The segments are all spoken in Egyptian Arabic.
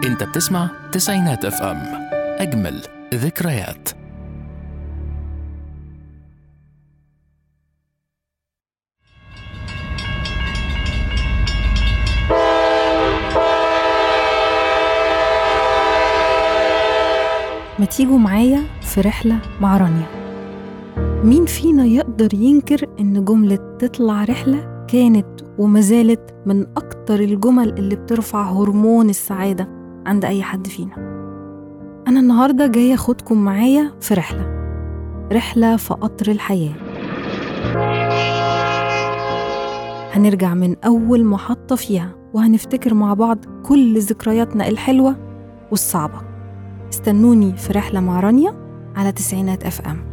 انت بتسمع تسعينات اف ام اجمل ذكريات ما تيجوا معايا في رحلة مع رانيا مين فينا يقدر ينكر إن جملة تطلع رحلة كانت وما زالت من أكتر الجمل اللي بترفع هرمون السعادة عند أي حد فينا أنا النهاردة جاية أخدكم معايا في رحلة رحلة في قطر الحياة هنرجع من أول محطة فيها وهنفتكر مع بعض كل ذكرياتنا الحلوة والصعبة استنوني في رحلة مع رانيا على تسعينات اف ام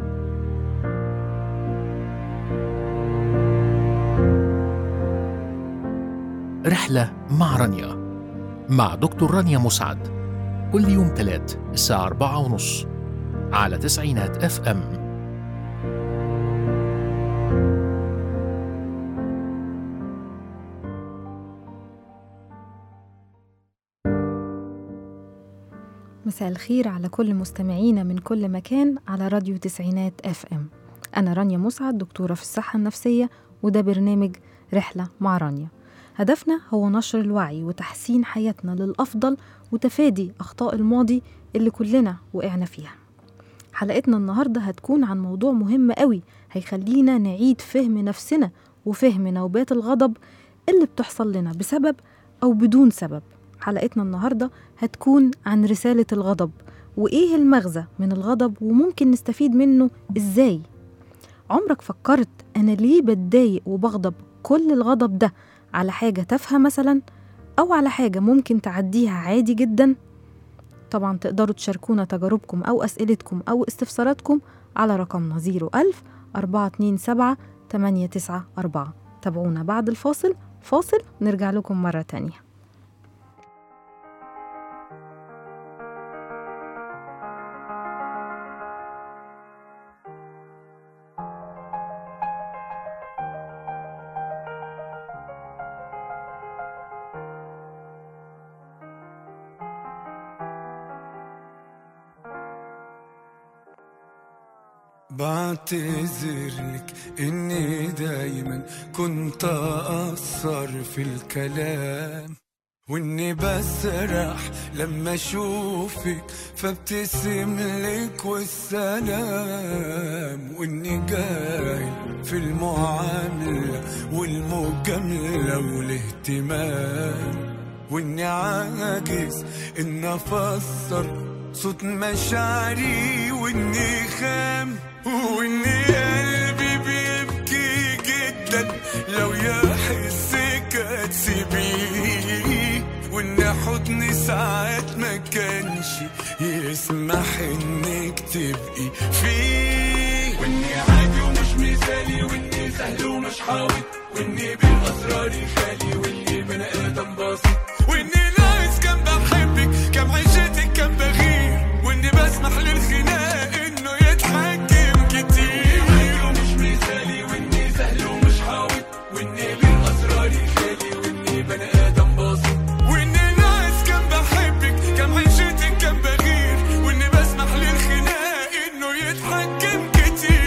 رحلة مع رانيا مع دكتور رانيا مسعد كل يوم تلات الساعة أربعة ونص على تسعينات اف ام مساء الخير على كل مستمعينا من كل مكان على راديو تسعينات اف ام انا رانيا مسعد دكتورة في الصحة النفسية وده برنامج رحلة مع رانيا هدفنا هو نشر الوعي وتحسين حياتنا للأفضل وتفادي أخطاء الماضي اللي كلنا وقعنا فيها حلقتنا النهاردة هتكون عن موضوع مهم قوي هيخلينا نعيد فهم نفسنا وفهم نوبات الغضب اللي بتحصل لنا بسبب أو بدون سبب حلقتنا النهاردة هتكون عن رسالة الغضب وإيه المغزى من الغضب وممكن نستفيد منه إزاي عمرك فكرت أنا ليه بتضايق وبغضب كل الغضب ده على حاجة تافهة مثلا أو على حاجة ممكن تعديها عادي جدا طبعا تقدروا تشاركونا تجاربكم أو أسئلتكم أو استفساراتكم على رقمنا 01000 427 894 تابعونا بعد الفاصل فاصل نرجع لكم مرة تانية بعتذرلك اني دايما كنت اقصر في الكلام واني بسرح لما اشوفك فابتسم لك والسلام واني جاهل في المعاملة والمجاملة والاهتمام واني عاجز ان افسر صوت مشاعري واني خام واني قلبي بيبكي جدا لو يحسك هتسيبيه وان حضني ساعات ما كانش يسمح انك تبقي فيه واني عادي ومش مثالي واني سهل ومش حاوط واني بالاسرار خالي واني بني ادم بسيط واني ناقص كان بحبك كم عيشتك كان بغير واني بسمح للخناق انه يتحكم كتير ومش مثالي واني سهل ومش حاوط واني بالاسرار خالي واني بني ادم بسيط واني ناقص كان بحبك كم عيشتك كان بغير واني بسمح للخناق انه يتحكم كتير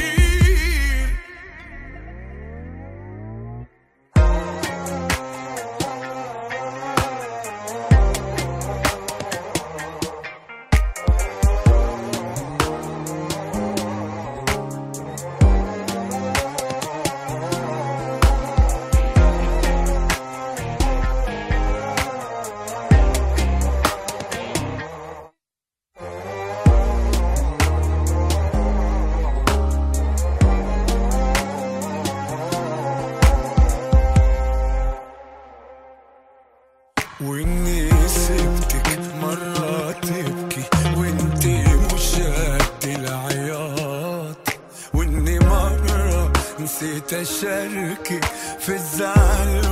واني سبتك مرة تبكي وانتي مش قد العياط واني مرة نسيت اشاركك في الزعل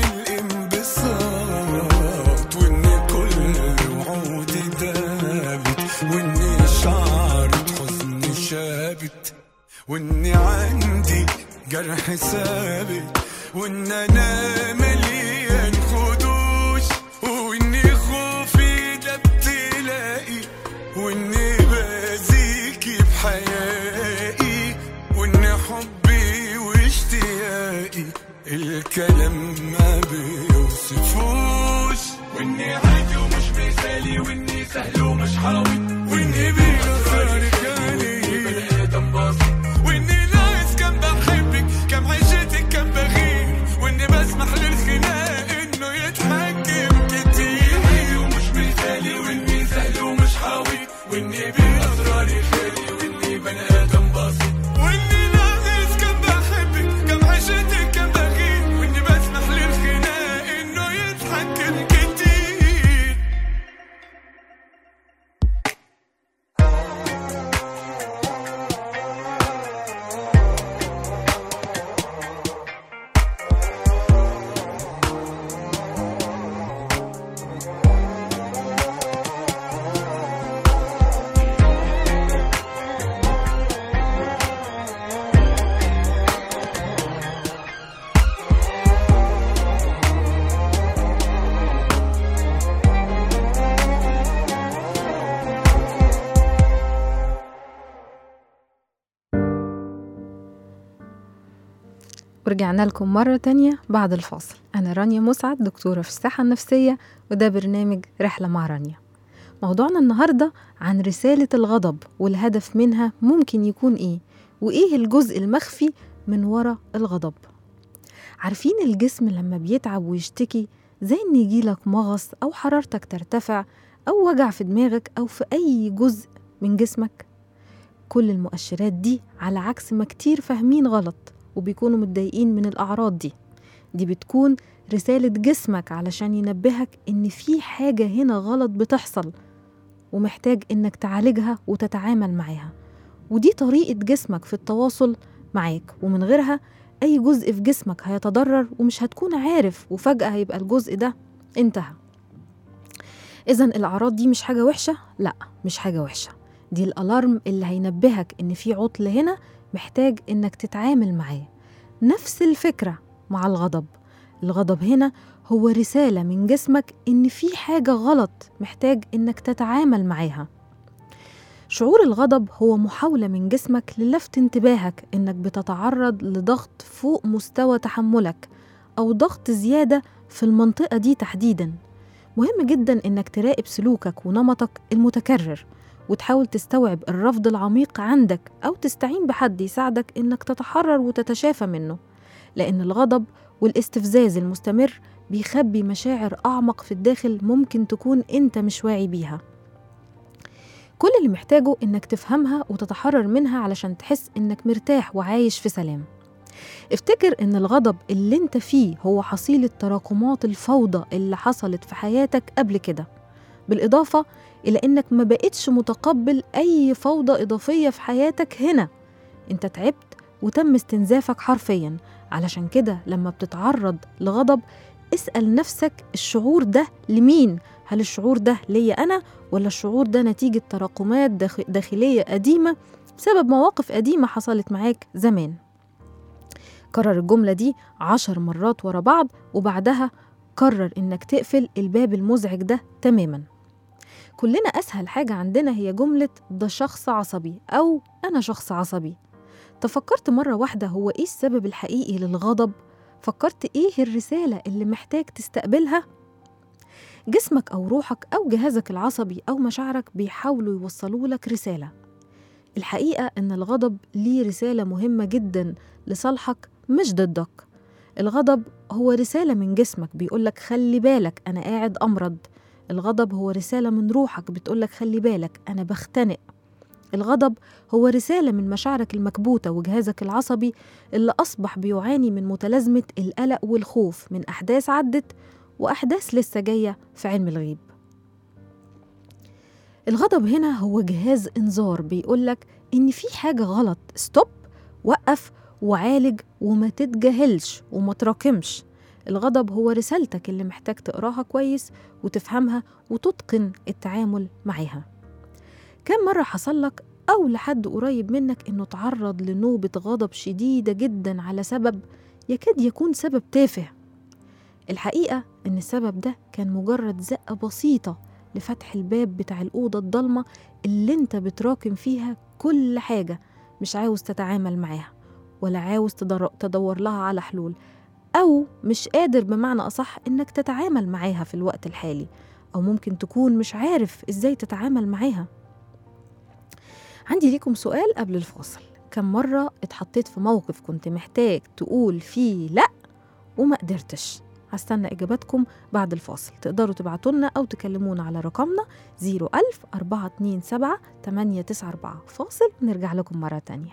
والانبساط واني كل وعودي دابت واني شعرة حزن شابت واني عندي جرح ثابت وان انا مليان خدوش واني خوفي دب الكلام ما بيوصفوش واني عادي ومش مثالي واني سهل ومش حاوي واني بلا خارجاني بني ادم بسيط واني ناس كان بحبك كان عيشتك كان بغير واني بسمح للخناق انه يتحكم كتير عادي ومش مثالي واني سهل ومش حاوي واني باسراري خالي واني بني ادم بسيط واني ناس كان بحبك كان عيشتك كان بغير واني بسمح للخناق انه يتحكم كتير ورجعنا لكم مرة تانية بعد الفاصل أنا رانيا مسعد دكتورة في الصحة النفسية وده برنامج رحلة مع رانيا موضوعنا النهاردة عن رسالة الغضب والهدف منها ممكن يكون إيه وإيه الجزء المخفي من وراء الغضب عارفين الجسم لما بيتعب ويشتكي زي إن يجيلك مغص أو حرارتك ترتفع أو وجع في دماغك أو في أي جزء من جسمك كل المؤشرات دي على عكس ما كتير فاهمين غلط وبيكونوا متضايقين من الأعراض دي دي بتكون رسالة جسمك علشان ينبهك إن في حاجة هنا غلط بتحصل ومحتاج إنك تعالجها وتتعامل معاها ودي طريقة جسمك في التواصل معاك ومن غيرها أي جزء في جسمك هيتضرر ومش هتكون عارف وفجأة هيبقى الجزء ده انتهى إذا الأعراض دي مش حاجة وحشة؟ لأ مش حاجة وحشة دي الألارم اللي هينبهك إن في عطل هنا محتاج إنك تتعامل معاه نفس الفكرة مع الغضب الغضب هنا هو رسالة من جسمك إن في حاجة غلط محتاج إنك تتعامل معاها شعور الغضب هو محاولة من جسمك للفت انتباهك إنك بتتعرض لضغط فوق مستوى تحملك أو ضغط زيادة في المنطقة دي تحديداً مهم جدا إنك تراقب سلوكك ونمطك المتكرر وتحاول تستوعب الرفض العميق عندك أو تستعين بحد يساعدك إنك تتحرر وتتشافى منه لأن الغضب والاستفزاز المستمر بيخبي مشاعر أعمق في الداخل ممكن تكون أنت مش واعي بيها كل اللي محتاجه إنك تفهمها وتتحرر منها علشان تحس إنك مرتاح وعايش في سلام افتكر إن الغضب اللي أنت فيه هو حصيلة تراكمات الفوضى اللي حصلت في حياتك قبل كده بالإضافة إلى إنك ما بقتش متقبل أي فوضى إضافية في حياتك هنا أنت تعبت وتم استنزافك حرفيا علشان كده لما بتتعرض لغضب اسأل نفسك الشعور ده لمين هل الشعور ده ليا أنا ولا الشعور ده نتيجة تراكمات داخ- داخلية قديمة بسبب مواقف قديمة حصلت معاك زمان كرر الجملة دي عشر مرات ورا بعض وبعدها قرر إنك تقفل الباب المزعج ده تماما كلنا أسهل حاجة عندنا هي جملة ده شخص عصبي أو أنا شخص عصبي تفكرت مرة واحدة هو إيه السبب الحقيقي للغضب؟ فكرت إيه الرسالة اللي محتاج تستقبلها؟ جسمك أو روحك أو جهازك العصبي أو مشاعرك بيحاولوا يوصلوا لك رسالة الحقيقة إن الغضب ليه رسالة مهمة جدا لصالحك مش ضدك الغضب هو رسالة من جسمك بيقولك خلي بالك أنا قاعد أمرض الغضب هو رسالة من روحك بتقولك خلي بالك أنا بختنق الغضب هو رسالة من مشاعرك المكبوتة وجهازك العصبي اللي أصبح بيعاني من متلازمة القلق والخوف من أحداث عدت وأحداث لسه جاية في علم الغيب الغضب هنا هو جهاز إنذار بيقولك إن في حاجة غلط ستوب وقف وعالج وما تتجاهلش وما تراكمش الغضب هو رسالتك اللي محتاج تقراها كويس وتفهمها وتتقن التعامل معاها كم مرة حصل لك أو لحد قريب منك إنه تعرض لنوبة غضب شديدة جدا على سبب يكاد يكون سبب تافه الحقيقة إن السبب ده كان مجرد زقة بسيطة لفتح الباب بتاع الأوضة الضلمة اللي انت بتراكم فيها كل حاجة مش عاوز تتعامل معاها ولا عاوز تدر- تدور لها على حلول أو مش قادر بمعنى أصح إنك تتعامل معاها في الوقت الحالي أو ممكن تكون مش عارف إزاي تتعامل معاها عندي ليكم سؤال قبل الفاصل كم مرة اتحطيت في موقف كنت محتاج تقول فيه لأ وما قدرتش هستنى إجاباتكم بعد الفاصل تقدروا تبعتوا لنا أو تكلمونا على رقمنا 01000 427 894 فاصل ونرجع لكم مرة تانية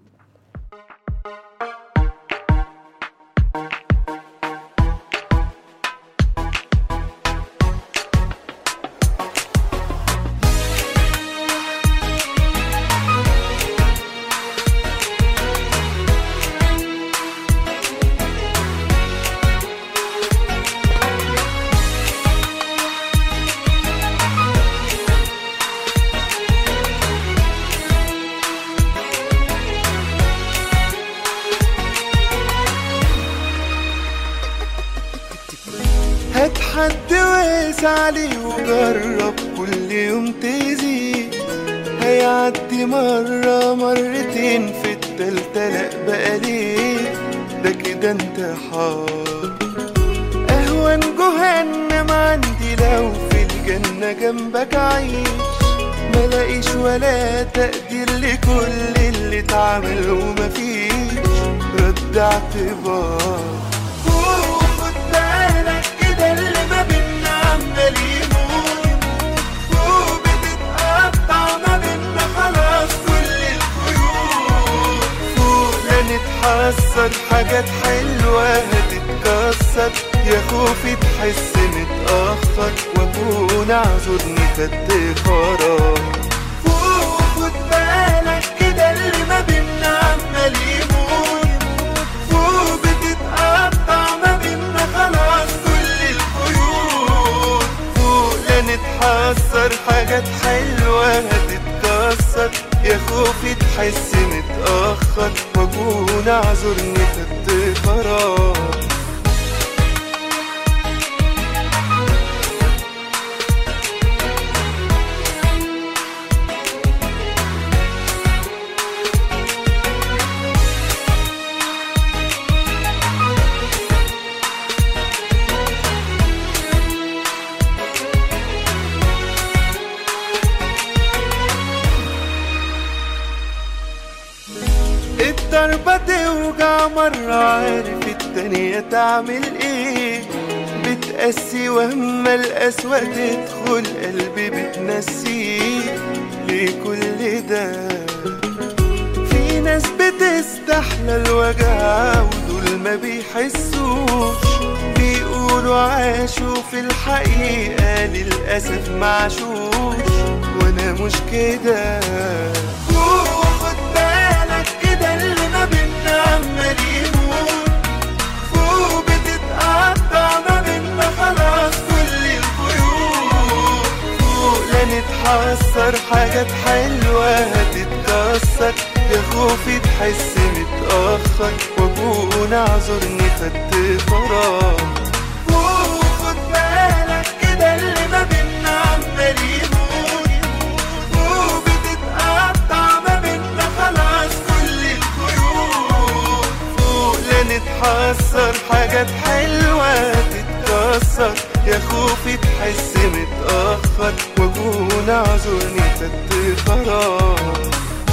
هات حد واسعلي وجرب كل يوم تزيد هيعدي مرة مرتين في التالتة لأ بقى ليه ده كده انتحار أهون جهنم عندي لو في الجنة جنبك عيش ملاقيش ولا تقدير لكل اللي اتعمل ومفيش رد اعتبار وخد بالك كده اللي ما بينا عمال يموت وبتتقطع ما بينا خلاص كل الخيوط فوق لا نتحسر حاجات حلوة هتتكسر يا خوفي تحس متأخر واكون اعذرني خدت قرار فوق خد بالك كده اللي ما بينا عمال يموت فوق بتتقطع ما بينا خلاص كل الخيوط فوق لا نتحسر حاجات حلوة هتتكسر يا خوفي تحس متأخر واكون اعذرني خدت قرار الضربة توجع مرة عارف التانية تعمل ايه بتقسي واما القسوة تدخل قلبي بتنسيه ليه كل ده في ناس بتستحلى الوجع ودول ما بيحسوش بيقولوا عاشوا في الحقيقة للأسف معشوش وأنا مش كده وخد بالك كده اللي ما بينا عمال يموت فوق بتتقطع ما بينا خلاص كل الخيوط فوق لا نتحسر حاجات حلوة هتتكسر يا خوفي تحس متأخر واكون اعذرني خدت قرار وخد بالك كده اللي ما بينا عمال يموت وبتتقطع ما بينا خلاص كل الخيوط فوق لا نتحسر حاجات حلوة تتكسر يا خوفي تحس متأخر واكون اعذرني خدت قرار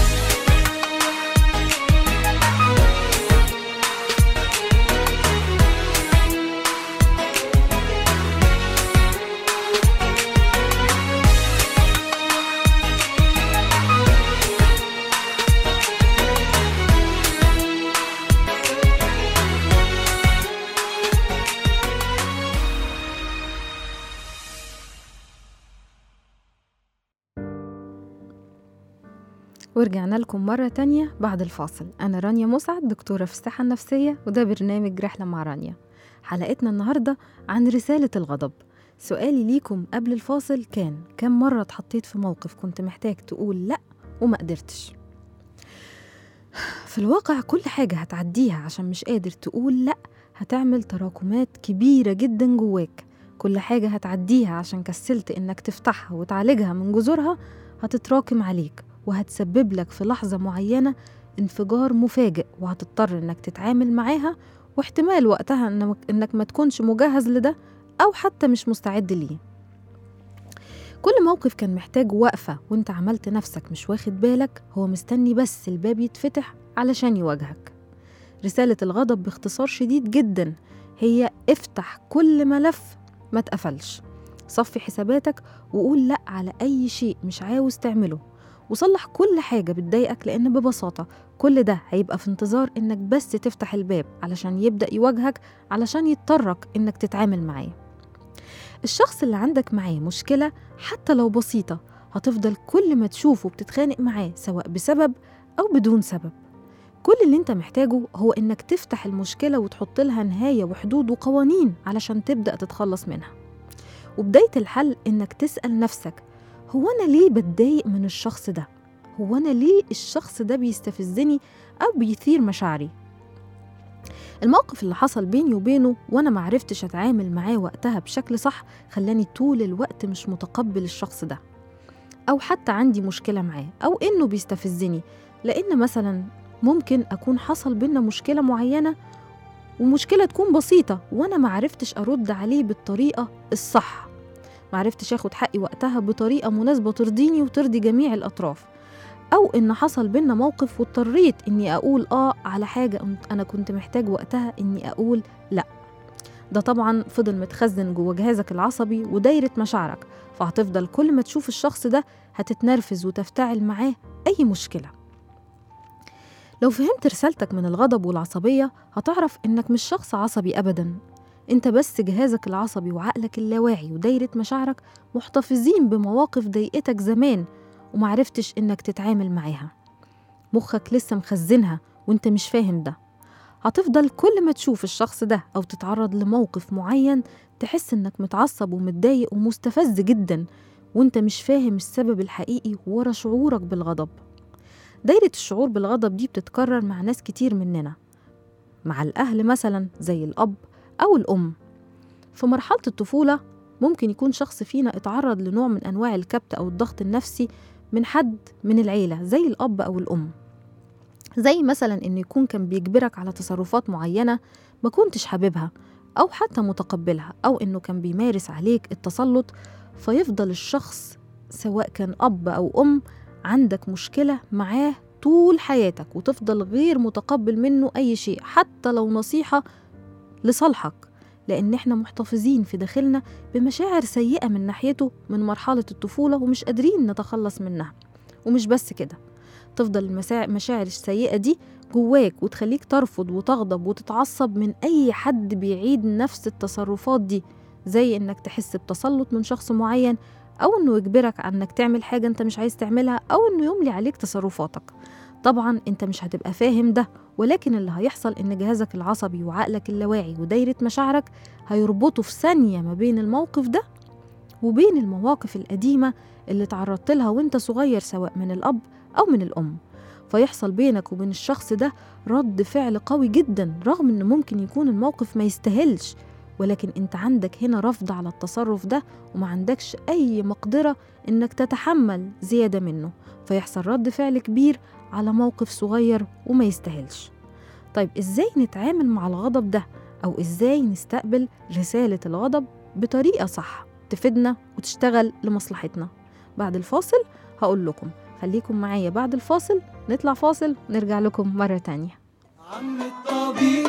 ورجعنا لكم مرة تانية بعد الفاصل أنا رانيا مسعد دكتورة في الصحة النفسية وده برنامج رحلة مع رانيا حلقتنا النهاردة عن رسالة الغضب سؤالي ليكم قبل الفاصل كان كم مرة اتحطيت في موقف كنت محتاج تقول لأ وما قدرتش في الواقع كل حاجة هتعديها عشان مش قادر تقول لأ هتعمل تراكمات كبيرة جدا جواك كل حاجة هتعديها عشان كسلت إنك تفتحها وتعالجها من جذورها هتتراكم عليك وهتسبب لك في لحظة معينة انفجار مفاجئ وهتضطر إنك تتعامل معاها واحتمال وقتها إنك- إنك ما تكونش مجهز لده أو حتى مش مستعد ليه كل موقف كان محتاج وقفة وانت عملت نفسك مش واخد بالك هو مستني بس الباب يتفتح علشان يواجهك رسالة الغضب باختصار شديد جدا هي افتح كل ملف ما تقفلش صفي حساباتك وقول لأ على أي شيء مش عاوز تعمله وصلح كل حاجة بتضايقك لأن ببساطة كل ده هيبقى في انتظار إنك بس تفتح الباب علشان يبدأ يواجهك علشان يضطرك إنك تتعامل معاه الشخص اللي عندك معاه مشكلة حتى لو بسيطة هتفضل كل ما تشوفه بتتخانق معاه سواء بسبب أو بدون سبب كل اللي انت محتاجه هو انك تفتح المشكلة وتحط لها نهاية وحدود وقوانين علشان تبدأ تتخلص منها وبداية الحل انك تسأل نفسك هو أنا ليه بتضايق من الشخص ده؟ هو أنا ليه الشخص ده بيستفزني أو بيثير مشاعري؟ الموقف اللي حصل بيني وبينه وأنا معرفتش أتعامل معاه وقتها بشكل صح خلاني طول الوقت مش متقبل الشخص ده أو حتى عندي مشكلة معاه أو إنه بيستفزني لأن مثلا ممكن أكون حصل بينا مشكلة معينة ومشكلة تكون بسيطة وأنا معرفتش أرد عليه بالطريقة الصح معرفتش أخد حقي وقتها بطريقة مناسبة ترضيني وترضي جميع الأطراف أو إن حصل بينا موقف واضطريت إني أقول آه على حاجة أنا كنت محتاج وقتها إني أقول لأ ده طبعا فضل متخزن جوه جهازك العصبي ودايرة مشاعرك فهتفضل كل ما تشوف الشخص ده هتتنرفز وتفتعل معاه أي مشكلة لو فهمت رسالتك من الغضب والعصبية هتعرف إنك مش شخص عصبي أبدا أنت بس جهازك العصبي وعقلك اللاواعي ودايرة مشاعرك محتفظين بمواقف ضايقتك زمان ومعرفتش إنك تتعامل معاها مخك لسه مخزنها وإنت مش فاهم ده هتفضل كل ما تشوف الشخص ده أو تتعرض لموقف معين تحس إنك متعصب ومتضايق ومستفز جدا وإنت مش فاهم السبب الحقيقي ورا شعورك بالغضب دايرة الشعور بالغضب دي بتتكرر مع ناس كتير مننا مع الأهل مثلا زي الأب أو الأم في مرحلة الطفولة ممكن يكون شخص فينا اتعرض لنوع من أنواع الكبت أو الضغط النفسي من حد من العيلة زي الأب أو الأم زي مثلا إنه يكون كان بيجبرك على تصرفات معينة ما كنتش حاببها أو حتى متقبلها أو إنه كان بيمارس عليك التسلط فيفضل الشخص سواء كان أب أو أم عندك مشكلة معاه طول حياتك وتفضل غير متقبل منه أي شيء حتى لو نصيحة لصالحك لأن إحنا محتفظين في داخلنا بمشاعر سيئة من ناحيته من مرحلة الطفولة ومش قادرين نتخلص منها ومش بس كده تفضل المشاعر السيئة دي جواك وتخليك ترفض وتغضب وتتعصب من أي حد بيعيد نفس التصرفات دي زي إنك تحس بتسلط من شخص معين أو إنه يجبرك على إنك تعمل حاجة أنت مش عايز تعملها أو إنه يملي عليك تصرفاتك طبعا أنت مش هتبقى فاهم ده ولكن اللي هيحصل إن جهازك العصبي وعقلك اللاواعي ودايرة مشاعرك هيربطوا في ثانية ما بين الموقف ده وبين المواقف القديمة اللي تعرضت لها وانت صغير سواء من الأب أو من الأم فيحصل بينك وبين الشخص ده رد فعل قوي جدا رغم إن ممكن يكون الموقف ما يستاهلش ولكن انت عندك هنا رفض على التصرف ده وما عندكش أي مقدرة إنك تتحمل زيادة منه فيحصل رد فعل كبير على موقف صغير وما يستاهلش طيب إزاي نتعامل مع الغضب ده أو إزاي نستقبل رسالة الغضب بطريقة صح تفيدنا وتشتغل لمصلحتنا بعد الفاصل هقول لكم خليكم معايا بعد الفاصل نطلع فاصل ونرجع لكم مرة تانية عم الطبيب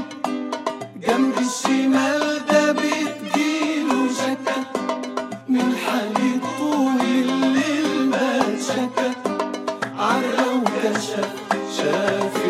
جنب الشمال ده بتجيله شكا من حالة طول الليل ما شكا عرى وكشف شاف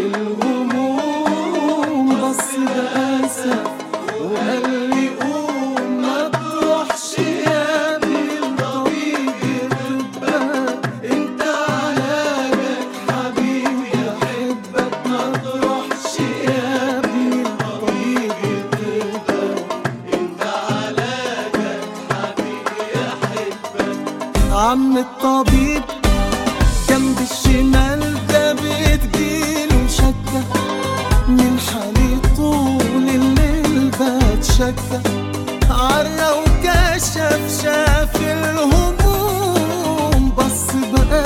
الهموم بص بأسف وقال لي قوم ما تروحش يا ابني الطبيب يطبك انت علاجك حبيبي يحبك ما تروحش يا ابني الطبيب يطبك انت علاجك حبيبي يحبك عم الطبيب جنب الشمال ده بتجيله شكة من حالي طول الليل بتشكى عرى وكشف شاف الهموم بص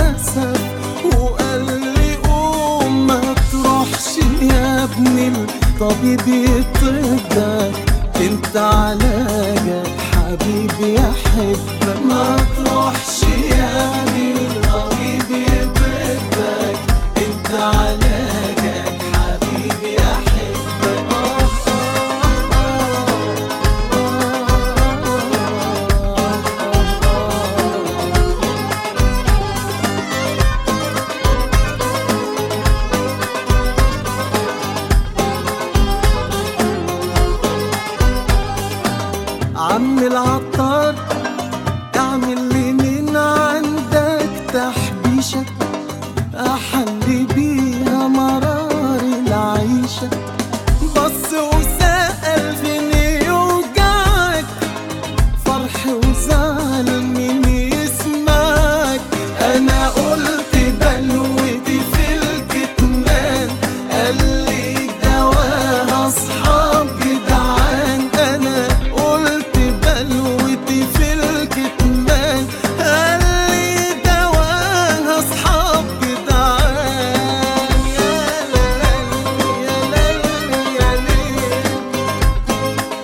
بأسف وقال لي قوم ما تروحش يا ابني طبيبي طبك انت علاجك حبيبي احبك ما تروحش يعني طبيبي طبك انت علاجك حبيبي احبك آه عم العطار اعمل لي من عندك تحبيشة احلي بيها مرار العيشة بص وسأل فين يوجعك فرح وزعل مين يسمعك انا قلت بلوتي في الكتمان قال لي دواها اصحاب جدعان انا قلت بلوتي في الكتمان قال لي دواها اصحاب جدعان يا ليل يا ليل يا ليل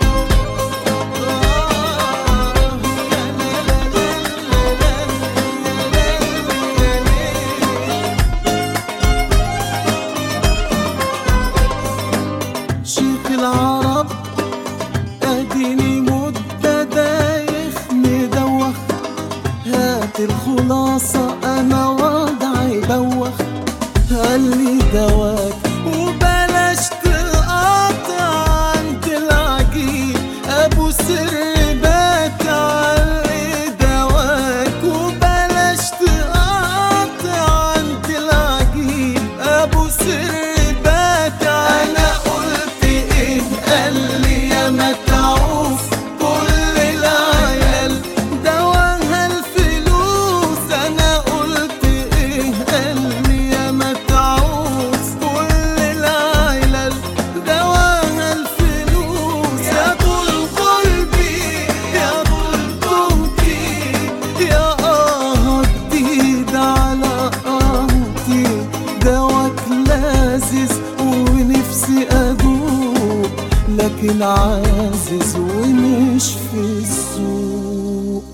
شيخ العرب اديني مدة دايخ مدوخ هات الخلاصة انا وضعي بوخ قال لي دواك وبلاش تقاطع عند العجيب ابو سر بات علي دواك وبلاش تقاطع عند العجيب ابو سر بات انا قلت ايه قال لي يا متعوف كل العيال دواها الفلوس انا قلت ايه قال لي يا متعوف كل العيال دواها الفلوس يا طول قلبي يا طول طمتي يا اه جديد على قهوتي دواك لازز ونفسي ادوق لكن عازز ومش في السوق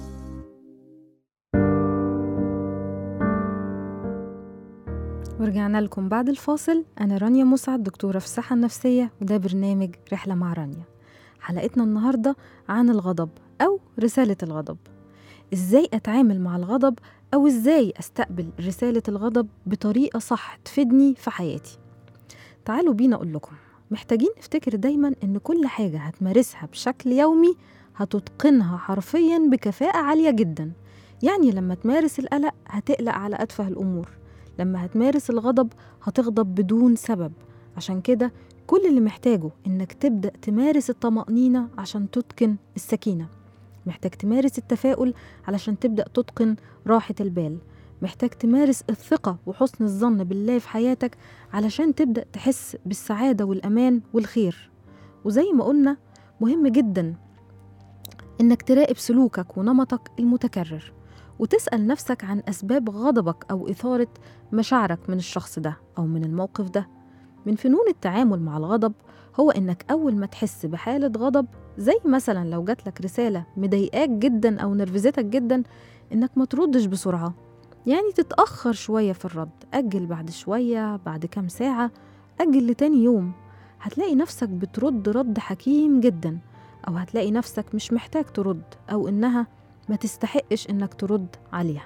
ورجعنا لكم بعد الفاصل أنا رانيا مسعد دكتورة في الصحة النفسية وده برنامج رحلة مع رانيا حلقتنا النهاردة عن الغضب أو رسالة الغضب إزاي أتعامل مع الغضب أو إزاي أستقبل رسالة الغضب بطريقة صح تفيدني في حياتي تعالوا بينا أقول لكم محتاجين نفتكر دايما إن كل حاجة هتمارسها بشكل يومي هتتقنها حرفيا بكفاءة عالية جدا يعني لما تمارس القلق هتقلق على أتفه الأمور لما هتمارس الغضب هتغضب بدون سبب عشان كده كل اللي محتاجه إنك تبدأ تمارس الطمأنينة عشان تتقن السكينة محتاج تمارس التفاؤل علشان تبدأ تتقن راحة البال محتاج تمارس الثقة وحسن الظن بالله في حياتك علشان تبدأ تحس بالسعادة والأمان والخير وزي ما قلنا مهم جدا إنك تراقب سلوكك ونمطك المتكرر وتسأل نفسك عن أسباب غضبك أو إثارة مشاعرك من الشخص ده أو من الموقف ده من فنون التعامل مع الغضب هو إنك أول ما تحس بحالة غضب زي مثلا لو جاتلك رسالة مضايقاك جدا أو نرفزتك جدا إنك ما تردش بسرعة يعني تتأخر شوية في الرد أجل بعد شوية بعد كام ساعة أجل لتاني يوم هتلاقي نفسك بترد رد حكيم جدا أو هتلاقي نفسك مش محتاج ترد أو إنها ما تستحقش إنك ترد عليها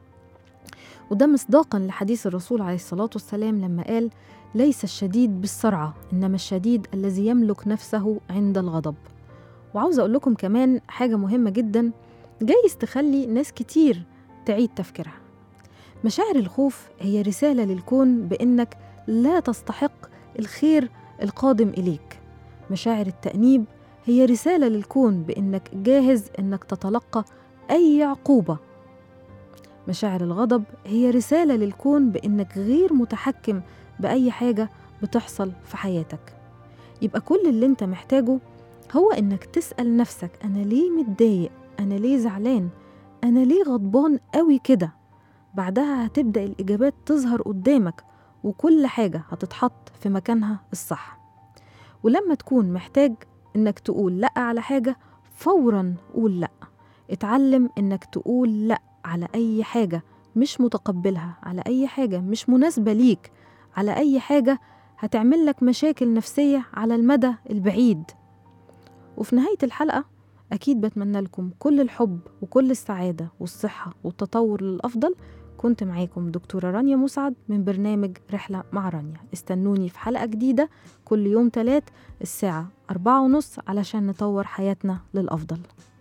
وده مصداقا لحديث الرسول عليه الصلاة والسلام لما قال ليس الشديد بالسرعة إنما الشديد الذي يملك نفسه عند الغضب وعاوزة أقول لكم كمان حاجة مهمة جدا جايز تخلي ناس كتير تعيد تفكيرها مشاعر الخوف هي رسالة للكون بإنك لا تستحق الخير القادم إليك مشاعر التأنيب هي رسالة للكون بإنك جاهز إنك تتلقى أي عقوبة مشاعر الغضب هي رسالة للكون بإنك غير متحكم بأي حاجة بتحصل في حياتك يبقى كل اللي انت محتاجه هو إنك تسأل نفسك أنا ليه متضايق أنا ليه زعلان أنا ليه غضبان قوي كده بعدها هتبدأ الإجابات تظهر قدامك وكل حاجة هتتحط في مكانها الصح ولما تكون محتاج إنك تقول لأ على حاجة فورا قول لأ اتعلم إنك تقول لأ على أي حاجة مش متقبلها على أي حاجة مش مناسبة ليك على أي حاجة هتعمل لك مشاكل نفسية على المدى البعيد وفي نهاية الحلقة أكيد بتمنى لكم كل الحب وكل السعادة والصحة والتطور للأفضل كنت معاكم دكتورة رانيا مسعد من برنامج رحلة مع رانيا استنوني في حلقة جديدة كل يوم تلات الساعة أربعة ونص علشان نطور حياتنا للأفضل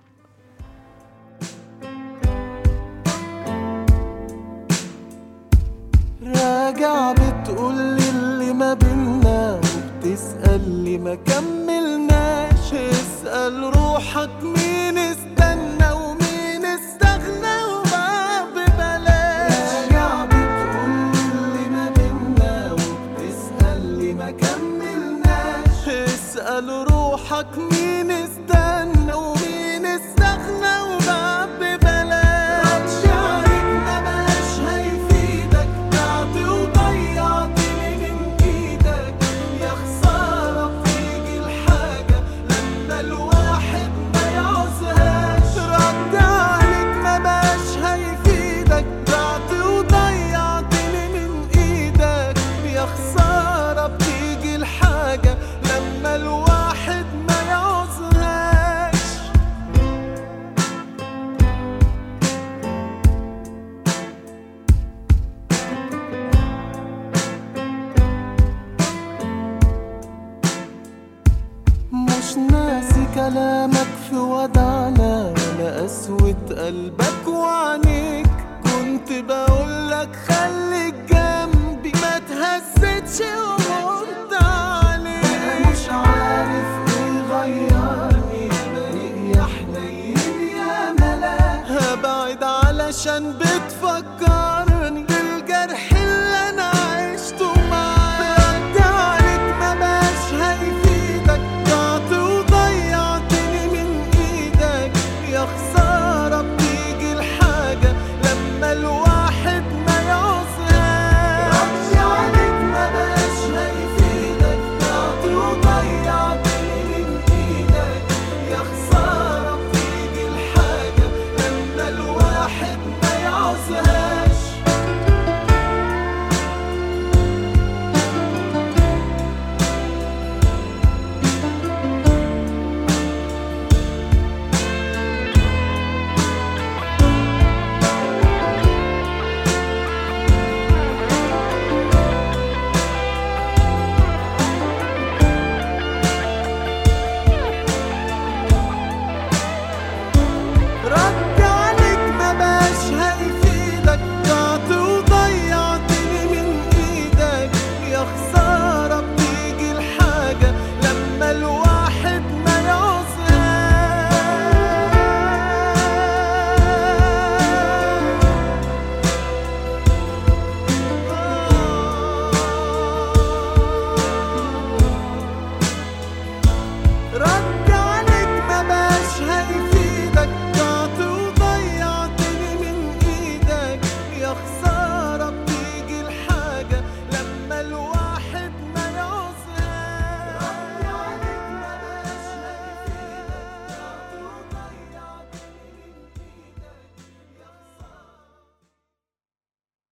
راجع بتقولي اللي ما بينا وبتسأل لي ما كملناش اسأل روحك مين استنى ومين استغنى وما ببلاش راجع بتقولي اللي ما بينا وبتسأل لي ما كملناش اسأل روحك مين استنى ومين استغنى وما ببلاش شعرك ما بقاش هيفيدك بعت وضيعت من ايدك يا خسارة بتيجي الحاجة لما الواحد ما يعوزهاش رد عليك ما بقاش هيفيدك بعت وضيعت من ايدك يا خسارة بتيجي الحاجة لما الواحد ما يعوزهاش مش ناسي كلامك في ودعنا ولا قسوة قلبك وعنيك كنت بقولك خليك جنبي ما تهزتش ومرت عليك أنا مش عارف ايه غيرني بريء يا حنين يا ملاك هبعد علشان بتفكر